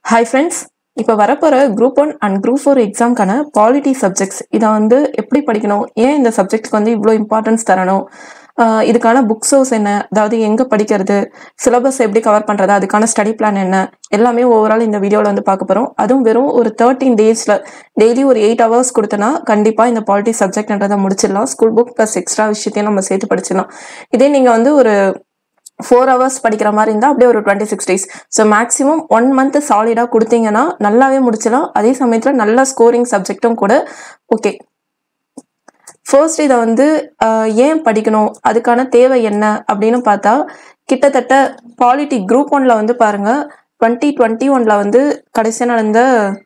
hi friends இப்போ வரப்போகிற group one and group four எக்ஸாம்க்கான பாலிட்டி சப்ஜெக்ட்ஸ் இதை வந்து எப்படி படிக்கணும் ஏன் இந்த சப்ஜெக்ட்க்கு வந்து இவ்வளோ இம்பார்ட்டன்ஸ் தரணும் ஆஹ் இதுக்கான புக் சோர்ஸ் என்ன அதாவது எங்கே படிக்கிறது சிலபஸ் எப்படி கவர் பண்ணுறது அதுக்கான ஸ்டடி பிளான் என்ன எல்லாமே ஓவரால் இந்த வீடியோவில் வந்து பார்க்க போகிறோம் அதுவும் வெறும் ஒரு தேர்ட்டீன் டேஸில் டெய்லி ஒரு எயிட் ஹவர்ஸ் கொடுத்தனா கண்டிப்பாக இந்த பாலிட்டி சப்ஜெக்ட்ன்றதை முடிச்சிடலாம் ஸ்கூல் புக் ப்ளஸ் எக்ஸ்ட்ரா விஷயத்தையும் நம்ம சேர்த்து படிச்சிடலாம் இதே நீங்கள் வந்து ஒரு ஃபோர் ஹவர்ஸ் படிக்கிற மாதிரி இருந்தால் அப்படியே ஒரு twenty six days so maximum one month சாலிடாக கொடுத்தீங்கன்னா நல்லாவே முடிச்சிடலாம் அதே சமயத்தில் நல்ல ஸ்கோரிங் சப்ஜெக்ட்டும் கூட ஓகே ஃபர்ஸ்ட் இதை வந்து ஆஹ், ஏன் படிக்கணும் அதுக்கான தேவை என்ன அப்படின்னு பார்த்தா கிட்டத்தட்ட பாலிட்டி குரூப் ஒன்ல வந்து பாருங்க டுவெண்ட்டி டுவெண்ட்டி ஒன்ல வந்து கடைசியாக நடந்த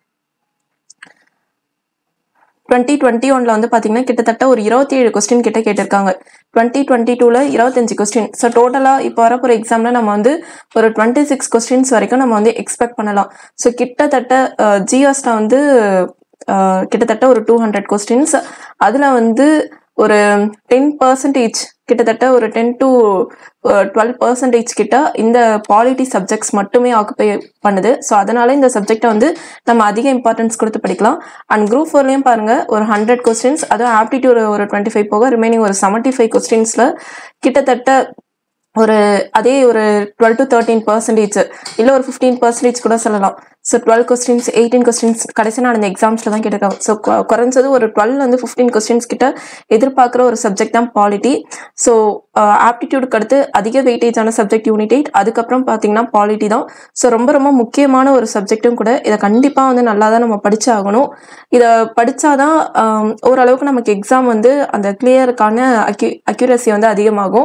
டுவெண்ட்டி டுவெண்ட்டி ஒன்ல வந்து பார்த்தீங்கன்னா கிட்டத்தட்ட ஒரு இருபத்தி ஏழு கொஸ்டின் கிட்ட கேட்டிருக்காங்க டுவெண்ட்டி டுவெண்ட்டி டூவில் இருபத்தஞ்சு கொஸ்டின் ஸோ டோட்டலாக இப்போ வரப்போகிற எக்ஸாமில் நம்ம வந்து ஒரு டுவெண்ட்டி சிக்ஸ் கொஸ்டின்ஸ் வரைக்கும் நம்ம வந்து எக்ஸ்பெக்ட் பண்ணலாம் ஸோ கிட்டத்தட்ட ஜிஎஸ்ல வந்து அஹ், கிட்டத்தட்ட ஒரு டூ ஹண்ட்ரட் கொஸ்டின்ஸ் அதில் வந்து ஒரு டென் பர்சன்டேஜ் கிட்டத்தட்ட ஒரு டென் டு டுவெல் பர்சன்டேஜ் கிட்ட இந்த பாலிட்டி சப்ஜெக்ட்ஸ் மட்டுமே ஆக்குப்பை பண்ணுது ஸோ அதனால இந்த சப்ஜெக்டை வந்து நம்ம அதிக இம்பார்ட்டன்ஸ் கொடுத்து படிக்கலாம் அண்ட் குரூப் ஃபோர்லேயும் பாருங்க ஒரு ஹண்ட்ரட் கொஸ்டின்ஸ் அதுவும் ஆப்டிடியூட் ஒரு டுவெண்ட்டி ஃபைவ் போக ரிமைனிங் ஒரு செவன்ட்டி ஃபைவ் கொஸ்டின்ஸில் கிட்டத்தட்ட ஒரு அதே ஒரு டுவெல் டு தேர்ட்டீன் பர்சன்டேஜ் இல்லை ஒரு ஃபிஃப்டீன் பர்சன்டேஜ் கூட சொல்லலாம் so twelve questions eighteen questions கடைசி நான் அந்த எக்ஸாம்ஸில் தான் கேட்டிருக்காங்க ஸோ குறைஞ்சது ஒரு டுவெல் வந்து ஃபிஃப்டீன் கொஸ்டின்ஸ் கிட்ட எதிர்பார்க்குற ஒரு சப்ஜெக்ட் தான் பாலிட்டி ஸோ ஆப்டிடியூடுக்கு அடுத்து அதிக வெயிட்டேஜான சப்ஜெக்ட் யூனிட் எயிட் அதுக்கப்புறம் பார்த்தீங்கன்னா பாலிட்டி தான் ஸோ ரொம்ப ரொம்ப முக்கியமான ஒரு சப்ஜெக்ட்டும் கூட இதை கண்டிப்பாக வந்து நல்லா தான் நம்ம படிச்சாகணும் இதை படித்தாதான் ஓரளவுக்கு நமக்கு எக்ஸாம் வந்து அந்த கிளியருக்கான அக்யூ அக்யூரசி வந்து அதிகமாகும்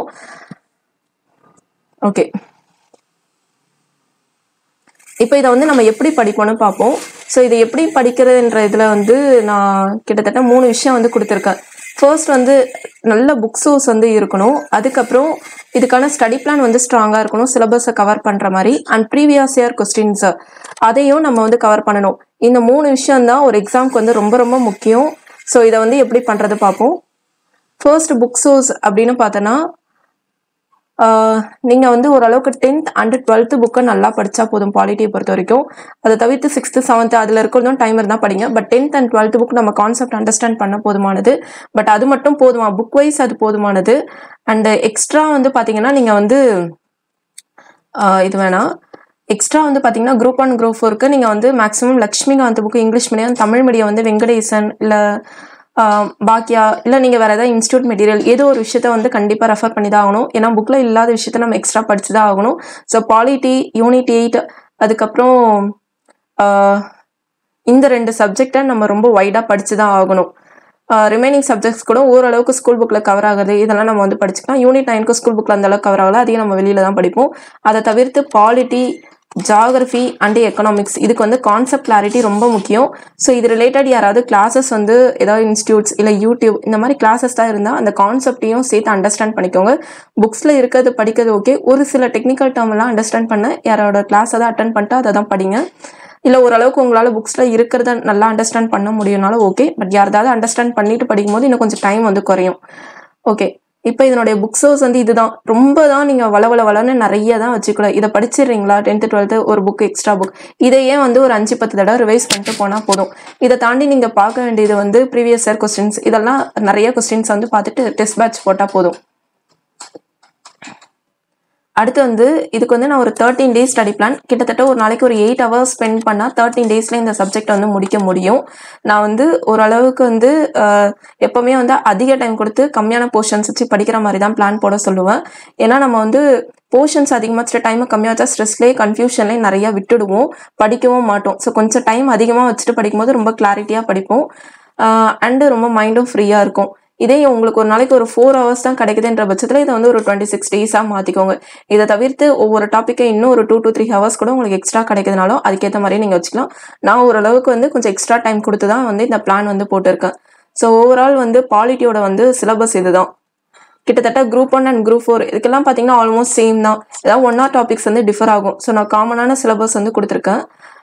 ஓகே இப்போ இதை வந்து நம்ம எப்படி படிப்போம்னு பார்ப்போம் ஸோ இதை எப்படி படிக்கிறதுன்ற இதில் வந்து நான் கிட்டத்தட்ட மூணு விஷயம் வந்து கொடுத்துருக்கேன் ஃபர்ஸ்ட் வந்து நல்ல புக் சோர்ஸ் வந்து இருக்கணும் அதுக்கப்புறம் இதுக்கான ஸ்டடி பிளான் வந்து ஸ்ட்ராங்காக இருக்கணும் சிலபஸை கவர் பண்ணுற மாதிரி அண்ட் ப்ரீவியஸ் இயர் கொஸ்டின்ஸ் அதையும் நம்ம வந்து கவர் பண்ணணும் இந்த மூணு விஷயம் தான் ஒரு எக்ஸாம்க்கு வந்து ரொம்ப ரொம்ப முக்கியம் ஸோ இதை வந்து எப்படி பண்ணுறது பார்ப்போம் ஃபர்ஸ்ட் புக் சோர்ஸ் அப்படின்னு பார்த்தோன்னா நீங்கள் வந்து ஓரளவுக்கு டென்த் அண்ட் டுவெல்த்து புக்கை நல்லா படித்தா போதும் பாலிட்டியை பொறுத்த வரைக்கும் அதை தவிர்த்து சிக்ஸ்த்து செவன்த்து அதில் இருக்கிறதும் டைம் இருந்தால் படிங்க but tenth and twelfth book நம்ம கான்செப்ட் அண்டர்ஸ்டாண்ட் பண்ண போதுமானது பட் அது மட்டும் போதுமா புக் வைஸ் அது போதுமானது அண்டு எக்ஸ்ட்ரா வந்து பார்த்தீங்கன்னா நீங்கள் வந்து ஆஹ் இது வேணாம் எக்ஸ்ட்ரா வந்து பார்த்தீங்கன்னா குரூப் ஒன் குரூப் ஃபோருக்கு நீங்கள் வந்து maximum Laxmikanth book English medium Tamil medium வந்து வெங்கடேசன் இல்லை பாக்கியா இல்லை நீங்கள் வேறு ஏதாவது இன்ஸ்டியூட் மெட்டீரியல் ஏதோ ஒரு விஷயத்த வந்து கண்டிப்பாக ரெஃபர் பண்ணி தான் ஆகணும் ஏன்னா புக்கில் இல்லாத விஷயத்த நம்ம எக்ஸ்ட்ரா படிச்சு தான் ஆகணும் ஸோ பாலிட்டி யூனிட் எயிட் அதுக்கப்புறம் ஆஹ் இந்த ரெண்டு சப்ஜெக்டை நம்ம ரொம்ப வைடாக படிச்சு தான் ஆகணும் ரிமைனிங் சப்ஜெக்ட்ஸ் கூட ஓரளவுக்கு ஸ்கூல் புக்கில் கவர் ஆகுது இதெல்லாம் நம்ம வந்து படிச்சுக்கலாம் யூனிட் நைனுக்கு ஸ்கூல் புக்கில் அந்த அளவுக்கு கவர் ஆகல அதையும் நம்ம வெளியில தான் படிப்போம் அதை தவிர்த்து பாலிட்டி ஜாகிரஃபி அண்ட் எக்கனாமிக்ஸ் இதுக்கு வந்து கான்செப்ட் கிளாரிட்டி ரொம்ப முக்கியம் ஸோ இது ரிலேட்டட் யாராவது கிளாஸஸ் வந்து ஏதாவது இன்ஸ்டியூட்ஸ் இல்லை யூடியூப் இந்த மாதிரி கிளாஸஸ் தான் இருந்தால் அந்த கான்செப்டையும் சேர்த்து அண்டர்ஸ்டாண்ட் பண்ணிக்கோங்க புக்ஸில் இருக்கிறது படிக்கிறது ஓகே ஒரு சில டெக்னிக்கல் டேர்ம் எல்லாம் அண்டர்ஸ்டாண்ட் பண்ண யாரோட கிளாஸை தான் அட்டன் பண்ணிட்டு அதை தான் படிங்க இல்லை ஓரளவுக்கு உங்களால் புக்ஸில் இருக்கிறத நல்லா அண்டர்ஸ்டாண்ட் பண்ண முடியும்னாலும் ஓகே பட் யாராவது அண்டர்ஸ்டாண்ட் பண்ணிட்டு படிக்கும்போது இன்னும் கொஞ்சம் டைம் வந்து குறையும் ஓகே இப்போ இதனுடைய புக் சோர்ஸ் வந்து இதுதான் ரொம்ப தான் நீங்கள் வள வள வளன்னு நிறைய தான் வச்சுக்கலாம் இதை படிச்சிடுறீங்களா டென்த்து டுவெல்த்து ஒரு புக் எக்ஸ்ட்ரா புக் இதையே வந்து ஒரு அஞ்சு பத்து தடவை ரிவைஸ் பண்ணிட்டு போனால் போதும் இதை தாண்டி நீங்கள் பார்க்க வேண்டியது வந்து ப்ரீவியஸ் இயர் கொஸ்டின்ஸ் இதெல்லாம் நிறைய கொஸ்டின்ஸ் வந்து பார்த்துட்டு டெஸ்ட் பேட்ச் போட்டால் போதும் அடுத்து வந்து இதுக்கு வந்து நான் ஒரு தேர்ட்டீன் டேஸ் ஸ்டடி பிளான் கிட்டத்தட்ட ஒரு நாளைக்கு ஒரு எயிட் ஹவர்ஸ் ஸ்பெண்ட் பண்ணால் தேர்ட்டீன் டேஸில் இந்த சப்ஜெக்ட் வந்து முடிக்க முடியும் நான் வந்து ஓரளவுக்கு வந்து ஆஹ், எப்போவுமே வந்து அதிக டைம் கொடுத்து கம்மியான போர்ஷன்ஸ் வச்சு படிக்கிற மாதிரி தான் பிளான் போட சொல்லுவேன் ஏன்னா நம்ம வந்து போர்ஷன்ஸ் அதிகமாக வச்சுட்டு டைமை கம்மியாக வச்சா ஸ்ட்ரெஸ்லேயே கன்ஃபியூஷன்லேயே நிறையா விட்டுடுவோம் படிக்கவும் மாட்டோம் ஸோ கொஞ்சம் டைம் அதிகமாக வச்சுட்டு படிக்கும்போது ரொம்ப கிளாரிட்டியாக படிப்போம் அண்டு ரொம்ப மைண்டும் ஃப்ரீயாக இருக்கும் இதே உங்களுக்கு ஒரு நாளைக்கு ஒரு ஃபோர் ஹவர்ஸ் தான் கிடைக்குதுன்ற பட்சத்தில் இதை வந்து ஒரு டுவெண்ட்டி சிக்ஸ் டேஸாக மாற்றிக்கோங்க இதை தவிர்த்து ஒவ்வொரு டாப்பிக்கை இன்னும் ஒரு டூ to த்ரீ ஹவர்ஸ் கூட உங்களுக்கு எக்ஸ்ட்ரா கிடைக்குதுனாலும் அதுக்கேற்ற மாதிரி நீங்கள் வச்சுக்கலாம் நான் ஓரளவுக்கு வந்து கொஞ்சம் எக்ஸ்ட்ரா டைம் கொடுத்து தான் வந்து இந்த பிளான் வந்து போட்டிருக்கேன் ஸோ ஓவரால் வந்து பாலிட்டியோட வந்து சிலபஸ் இதுதான் கிட்டத்தட்ட group one and group four இதுக்கெல்லாம் பார்த்தீங்கன்னா ஆல்மோஸ்ட் சேம் தான் ஏதாவது ஒன் ஆர் டாபிக்ஸ் வந்து டிஃபர் ஆகும் ஸோ நான் காமனான சிலபஸ் வந்து கொடுத்துருக்கேன்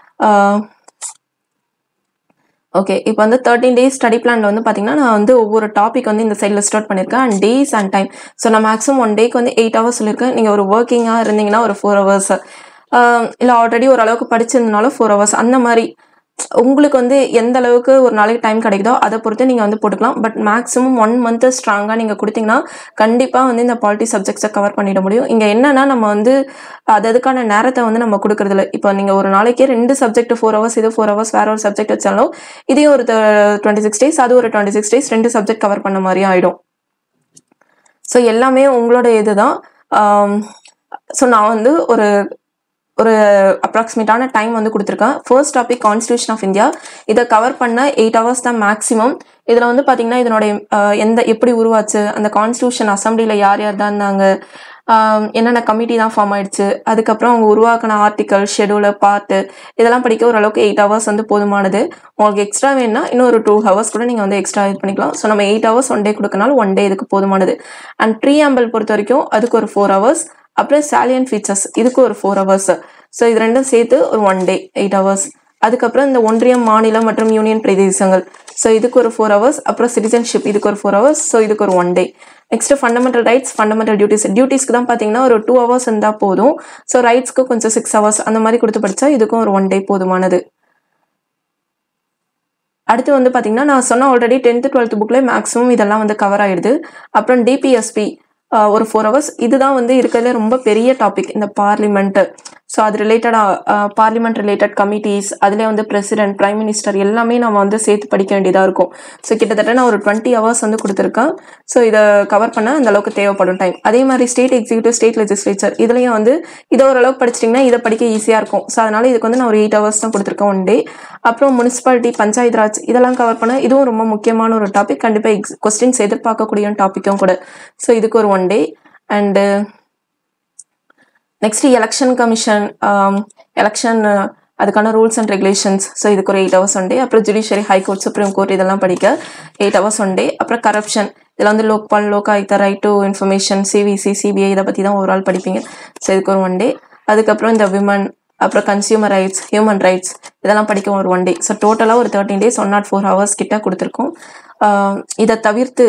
ஓகே இப்போ வந்து தேர்ட்டின் டேஸ் ஸ்டடி பிளான்ல வந்து பார்த்தீங்கன்னா நான் வந்து ஒவ்வொரு டாபிக் வந்து இந்த சைடில் ஸ்டார்ட் பண்ணியிருக்கேன் and days and time so நான் மேக்ஸிமம் ஒன் டேக்கு வந்து எயிட் ஹவர்ஸ் சொல்லியிருக்கேன் நீங்கள் ஒரு ஒர்க்கிங்காக இருந்தீங்கன்னா ஒரு ஃபோர் ஹவர்ஸ் இல்லை ஆல்ரெடி ஓரளவுக்கு படிச்சிருந்தனால ஃபோர் ஹவர்ஸ் அந்த மாதிரி உங்களுக்கு வந்து எந்த அளவுக்கு ஒரு நாளைக்கு டைம் கிடைக்குதோ அதை பொறுத்து நீங்கள் வந்து போட்டுக்கலாம் பட் மேக்ஸிமம் ஒன் மந்த்து ஸ்ட்ராங்காக நீங்கள் கொடுத்தீங்கன்னா கண்டிப்பாக வந்து இந்த பாலிட்டி சப்ஜெக்ட்ஸை கவர் பண்ணிட முடியும் இங்கே என்னன்னா நம்ம வந்து அது அதுக்கான நேரத்தை வந்து நம்ம கொடுக்கறதில்ல இப்போ நீங்கள் ஒரு நாளைக்கே ரெண்டு சப்ஜெக்ட் ஃபோர் ஹவர்ஸ் இது ஃபோர் ஹவர்ஸ் வேற ஒரு சப்ஜெக்ட் வச்சாலும் இதே ஒரு டுவெண்ட்டி சிக்ஸ் டேஸ் அது ஒரு டுவெண்ட்டி சிக்ஸ் டேஸ் ரெண்டு சப்ஜெக்ட் கவர் பண்ண மாதிரி ஆகிடும் ஸோ எல்லாமே உங்களோட இதுதான் ஸோ நான் வந்து ஒரு ஒரு அப்ராக்சிமேட்டான டைம் வந்து கொடுத்துருக்கேன் first topic constitution of India இதை கவர் பண்ண எயிட் ஹவர்ஸ் தான் மேக்ஸிமம் இதில் வந்து பார்த்தீங்கன்னா இதனுடைய அஹ், எந்த எப்படி உருவாச்சு அந்த கான்ஸ்டியூஷன் அசம்பிளியில் யார் யார் தான் இருந்தாங்க ஆஹ், என்னென்ன கமிட்டி தான் ஃபார்ம் ஆயிடுச்சு அதுக்கப்புறம் அவங்க உருவாக்கின ஆர்டிக்கல் ஷெடியூலு பார்ட்டு இதெல்லாம் படிக்க ஓரளவுக்கு எயிட் ஹவர்ஸ் வந்து போதுமானது உங்களுக்கு எக்ஸ்ட்ரா வேணும்னா இன்னும் ஒரு டூ ஹவர்ஸ் கூட நீங்கள் வந்து எக்ஸ்ட்ரா இது பண்ணிக்கலாம் ஸோ நம்ம எயிட் ஹவர்ஸ் ஒன் டே கொடுக்கனாலும் ஒன் டே இதுக்கு போதுமானது அண்ட் ப்ரீஆம்பிள் பொறுத்த வரைக்கும் அதுக்கு ஒரு ஃபோர் ஹவர்ஸ் அப்புறம் சாலியன் ஃபீச்சர்ஸ் இதுக்கு ஒரு ஃபோர் ஹவர்ஸ் ஸோ இது ரெண்டும் சேர்த்து ஒரு ஒன் டே எயிட் ஹவர்ஸ் அதுக்கப்புறம் இந்த ஒன்றியம் மாநிலம் மற்றும் யூனியன் பிரதேசங்கள் ஸோ இதுக்கு ஒரு ஃபோர் ஹவர்ஸ் அப்புறம் சிட்டிசன்ஷிப் இதுக்கு ஒரு ஃபோர் ஹவர்ஸ் ஸோ இதுக்கு ஒரு one day next fundamental rights fundamental duties டியூட்டிஸ்க்கு தான் பார்த்தீங்கன்னா ஒரு டூ ஹவர்ஸ் இருந்தால் போதும் ஸோ ரைட்ஸ்க்கு கொஞ்சம் சிக்ஸ் ஹவர்ஸ் அந்த மாதிரி கொடுத்து படித்தா இதுக்கும் ஒரு ஒன் டே போதுமானது அடுத்து வந்து பார்த்தீங்கன்னா நான் சொன்ன ஆல்ரெடி டென்த்து டுவெல்த் புக்கில் மேக்ஸிமம் இதெல்லாம் வந்து கவர் ஆயிடுது அப்புறம் டிபிஎஸ்பி ஒரு ஃபோர் ஹவர்ஸ் இதுதான் வந்து இருக்கிறதுல ரொம்ப பெரிய டாபிக் இந்த பார்லிமெண்ட் ஸோ அது ரிலேட்டடாக பார்லிமெண்ட் ரிலேட்டட் கமிட்டிஸ் அதிலே வந்து பிரசிடென்ட் பிரைம் மினிஸ்டர் எல்லாமே நம்ம வந்து சேர்த்து படிக்க வேண்டியதாக இருக்கும் ஸோ கிட்டத்தட்ட நான் ஒரு டுவெண்ட்டி ஹவர்ஸ் வந்து கொடுத்துருக்கேன் ஸோ இதை கவர் பண்ண அந்த அளவுக்கு தேவைப்படும் டைம் அதே மாதிரி ஸ்டேட் எக்ஸிக்யூட்டிவ் ஸ்டேட் லெஜிஸ்லேச்சர் இதுலேயும் வந்து இதை ஓரளவுக்கு படிச்சிட்டிங்கன்னா இதை படிக்க ஈஸியாக இருக்கும் ஸோ அதனால இதுக்கு வந்து நான் ஒரு எயிட் ஹவர்ஸ் தான் கொடுத்துருக்கேன் ஒன் டே அப்புறம் முனிசிபாலிட்டி பஞ்சாயத்து ராஜ் இதெல்லாம் கவர் பண்ண இதுவும் ரொம்ப முக்கியமான ஒரு டாபிக் கண்டிப்பாக எக்ஸ் கொஸ்டின்ஸ் எதிர்பார்க்கக்கூடிய டாப்பிக்கும் கூட ஸோ இதுக்கு ஒரு one day and next election commission election அதுக்கான ரூல்ஸ் அண்ட் ரெகுலேஷன்ஸ் ஸோ இதுக்கு ஒரு எயிட் ஹவர்ஸ் ஒன் டே அப்புறம் ஜுடிஷியரி ஹைகோர்ட் சுப்ரீம் கோர்ட் இதெல்லாம் படிக்க எயிட் ஹவர்ஸ் ஒன் டே அப்புறம் கரப்ஷன் இதில் வந்து Lokpal Lokayukta right to information CVC CBI இதை பற்றி தான் ஓவரால் படிப்பீங்க ஸோ இதுக்கு ஒரு ஒன் டே அதுக்கப்புறம் இந்த விமன் அப்புறம் கன்சியூமர் ரைட்ஸ் ஹியூமன் ரைட்ஸ் இதெல்லாம் படிக்க ஒரு ஒன் டே ஸோ டோட்டலாக ஒரு thirteen days one not four hours கிட்ட கொடுத்துருக்கோம் ஆஹ் இதை தவிர்த்து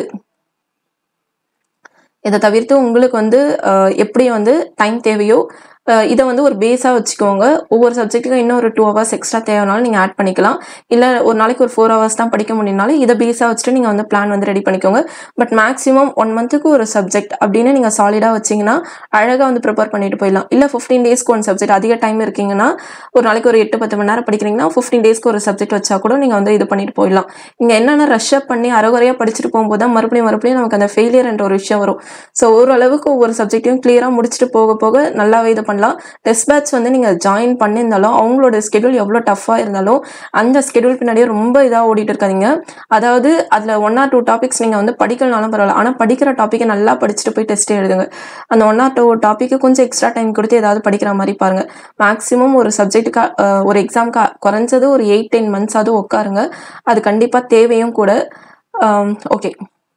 இதை தவிர்த்து உங்களுக்கு வந்து அஹ், எப்படி வந்து டைம் தேவையோ அஹ், இதை வந்து ஒரு பேஸாக வச்சுக்கோங்க ஒவ்வொரு சப்ஜெக்ட்டுக்கும் இன்னும் ஒரு டூ ஹவர்ஸ் எக்ஸ்ட்ரா தேவைனாலும் நீங்கள் ஆட் பண்ணிக்கலாம் இல்லை ஒரு நாளைக்கு ஒரு ஃபோர் ஹவர்ஸ் தான் படிக்க முடியும்னாலும் இதை பேஸாக வச்சுட்டு நீங்கள் வந்து பிளான் வந்து ரெடி பண்ணிக்கோங்க பட் மேக்ஸிமம் ஒன் மந்த்துக்கு ஒரு சப்ஜெக்ட் அப்படின்னு நீங்கள் சாலிடாக வச்சிங்கன்னா அழகாக வந்து ப்ரிப்பேர் பண்ணிட்டு போயிடலாம் இல்லை ஃபிஃப்டீன் டேஸ்க்கு ஒன் சப்ஜெக்ட் அதிக டைம் இருக்கீங்கன்னா ஒரு நாளைக்கு ஒரு எட்டு பத்து மணி நேரம் படிக்கிறீங்கன்னா ஃபிஃப்டீன் டேஸ்க்கு ஒரு சப்ஜெக்ட் வச்சா கூட நீங்கள் வந்து இது பண்ணிட்டு போயிடலாம் இங்கே என்னென்ன ரஷ் அப் பண்ணி அரைகுறையாக படிச்சுட்டு போகும்போது தான் மறுபடியும் மறுபடியும் நமக்கு அந்த ஃபெயிலியர் என்ற ஒரு விஷயம் வரும் ஸோ ஓரளவுக்கு ஒவ்வொரு சப்ஜெக்ட்டையும் கிளியராக முடிச்சுட்டு போக போக நல்லாவே இது பண்ணலாம் டெஸ்ட் பேட்ச் வந்து நீங்கள் ஜாயின் பண்ணியிருந்தாலும் அவங்களோட ஸ்கெடியூல் எவ்வளோ டஃப்பாக இருந்தாலும் அந்த ஸ்கெடியூல் பின்னாடியே ரொம்ப இதாக ஓடிட்டு இருக்காதீங்க அதாவது அதில் ஒன் ஆர் டூ டாபிக்ஸ் நீங்கள் வந்து படிக்கலனாலும் பரவாயில்ல ஆனால் படிக்கிற டாப்பிக்கை நல்லா படிச்சுட்டு போய் டெஸ்ட் எழுதுங்க அந்த ஒன் ஆர் டூ டாப்பிக்கு கொஞ்சம் எக்ஸ்ட்ரா டைம் கொடுத்து ஏதாவது படிக்கிற மாதிரி பாருங்க மேக்ஸிமம் ஒரு சப்ஜெக்ட்டுக்கு ஒரு எக்ஸாம்க்கு குறைஞ்சது ஒரு எயிட் டென் மந்த்ஸாவது உட்காருங்க அது கண்டிப்பாக தேவையும் கூட ஓகே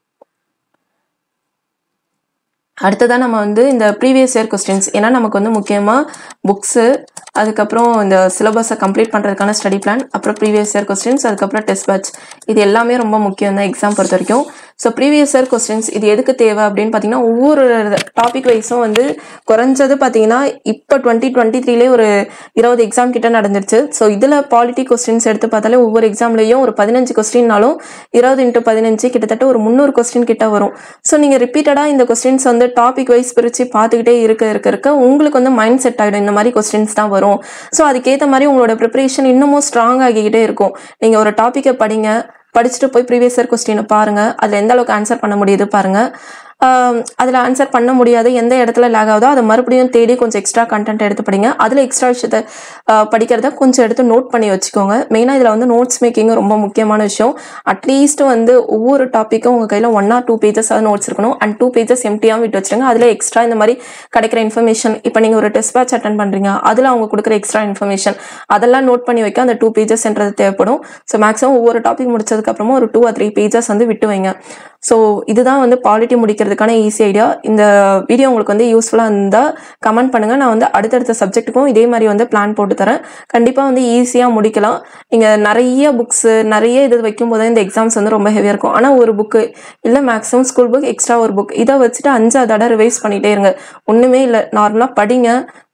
அடுத்ததான் நம்ம வந்து இந்த ப்ரீவியஸ் இயர் கொஸ்டின்ஸ் ஏன்னா நமக்கு வந்து முக்கியமாக புக்ஸு அதுக்கப்புறம் இந்த சிலபஸை கம்ப்ளீட் பண்ணுறதுக்கான ஸ்டடி பிளான் அப்புறம் ப்ரீவியஸ் இயர் கொஸ்டின்ஸ் அதுக்கப்புறம் டெஸ்ட் பேட்ச் இது எல்லாமே ரொம்ப முக்கியம் தான் எக்ஸாம் பொறுத்த வரைக்கும் ஸோ ப்ரீவியஸ் இயர் கொஸ்டின்ஸ் இது எதுக்கு தேவை அப்படின்னு பார்த்தீங்கன்னா ஒவ்வொரு டாபிக் வைஸும் வந்து குறைஞ்சது பார்த்தீங்கன்னா இப்போ டுவெண்ட்டி டுவெண்ட்டி த்ரீலே ஒரு இருபது எக்ஸாம் கிட்ட நடந்துருச்சு ஸோ இதில் பாலிட்டி கொஸ்டின்ஸ் எடுத்து பார்த்தாலே ஒவ்வொரு எக்ஸாம்லேயும் ஒரு பதினஞ்சு கொஸ்டின்னாலும் இருபது இன்ட்டு பதினஞ்சு கிட்டத்தட்ட ஒரு முந்நூறு கொஸ்டின் கிட்ட வரும் ஸோ நீங்கள் ரிப்பீட்டடாக இந்த கொஸ்டின்ஸ் வந்து டாபிக் வைஸ் பிரித்து பார்த்துக்கிட்டே இருக்க இருக்க இருக்க உங்களுக்கு வந்து மைண்ட் செட் ஆகிடும் இந்த மாதிரி கொஸ்டின்ஸ் தான் வரும் ஸோ அதுக்கேற்ற மாதிரி உங்களோட ப்ரிப்பரேஷன் இன்னமும் ஸ்ட்ராங் ஆகிக்கிட்டே இருக்கும் நீங்கள் ஒரு டாப்பிக்கை படிங்க படிச்சுட்டு போய் ப்ரீவியஸ் இயர் கொஸ்டினை பாருங்கள் அதில் எந்த அளவுக்கு ஆன்சர் பண்ண முடியுது பாருங்கள் அதில் ஆன்சர் பண்ண முடியாது எந்த இடத்துல லேக் ஆகுதோ அதை மறுபடியும் தேடி கொஞ்சம் எக்ஸ்ட்ரா கண்டென்ட் எடுத்து படிங்க அதில் எக்ஸ்ட்ரா விஷயத்த ஆஹ் படிக்கிறத கொஞ்சம் எடுத்து நோட் பண்ணி வச்சுக்கோங்க மெயினாக இதில் வந்து நோட்ஸ் மேக்கிங் ரொம்ப முக்கியமான விஷயம் அட்லீஸ்ட் வந்து ஒவ்வொரு டாப்பிக்கும் உங்கள் கையில் ஒன் ஆர் டூ பேஜஸ் அது நோட்ஸ் இருக்கணும் அண்ட் டூ பேஜஸ் எம்டியாக விட்டு வச்சுருங்க அதில் எக்ஸ்ட்ரா இந்த மாதிரி கிடைக்கிற இன்ஃபர்மேஷன் இப்போ நீங்கள் ஒரு டெஸ்ட் பேட்ச் அட்டன் பண்ணுறீங்க அதில் அவங்க கொடுக்குற எக்ஸ்ட்ரா இன்ஃபர்மேஷன் அதெல்லாம் நோட் பண்ணி வைக்க அந்த டூ பேஜஸ்ன்றது தேவைப்படும் ஸோ மேக்ஸிமம் ஒவ்வொரு டாபிக் முடிச்சதுக்கப்புறமா ஒரு டூ ஆர் த்ரீ பேஜஸ் வந்து விட்டு வைங்க ஸோ இதுதான் வந்து பாலிட்டி முடிக்கிறதுக்கான ஈஸி ஐடியா இந்த வீடியோ உங்களுக்கு வந்து யூஸ்ஃபுல்லாக இருந்தால் கமெண்ட் பண்ணுங்கள் நான் வந்து அடுத்தடுத்த சப்ஜெக்ட்டுக்கும் இதே மாதிரி வந்து பிளான் போட்டு தரேன் கண்டிப்பாக வந்து ஈஸியாக முடிக்கலாம் நீங்கள் நிறைய புக்ஸு நிறைய இது வைக்கும்போது இந்த எக்ஸாம்ஸ் வந்து ரொம்ப ஹெவியாக இருக்கும் ஆனால் ஒரு புக்கு இல்லை மேக்ஸிமம் ஸ்கூல் புக் எக்ஸ்ட்ரா ஒரு புக் இதை வச்சுட்டு அஞ்சு தடவை ரிவைஸ் பண்ணிகிட்டே இருங்க ஒன்றுமே இல்லை நார்மலாக படிங்க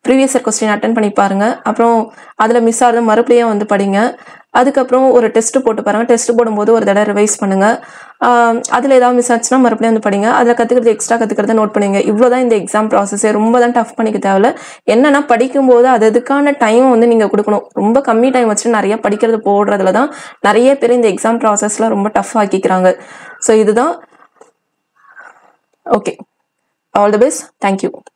ப்ரீவியஸ் இயர் கொஸ்டின் அட்டன் பண்ணி பாருங்க அப்புறம் அதில் மிஸ் ஆகிறது மறுபடியும் வந்து படிங்க அதுக்கப்புறம் ஒரு டெஸ்ட் போட்டு பாருங்க டெஸ்ட் போடும்போது ஒரு தடவை ரிவைஸ் பண்ணுங்க அதில் ஏதாவது மிஸ் ஆச்சுன்னா மறுபடியும் வந்து படிங்க அதில் கற்றுக்கிறது எக்ஸ்ட்ரா கற்றுக்கிறத நோட் பண்ணுங்க இவ்வளோ தான் இந்த எக்ஸாம் ப்ராசஸே ரொம்ப தான் டஃப் பண்ணிக்க தேவையில்ல என்னன்னா படிக்கும்போது அது அதுக்கான டைம் வந்து நீங்கள் கொடுக்கணும் ரொம்ப கம்மி டைம் வச்சுட்டு நிறைய படிக்கிறது போடுறதுல தான் நிறைய பேர் இந்த எக்ஸாம் ப்ராசஸில் ரொம்ப டஃப் ஆக்கிக்கிறாங்க ஸோ இதுதான் okay all the best thank you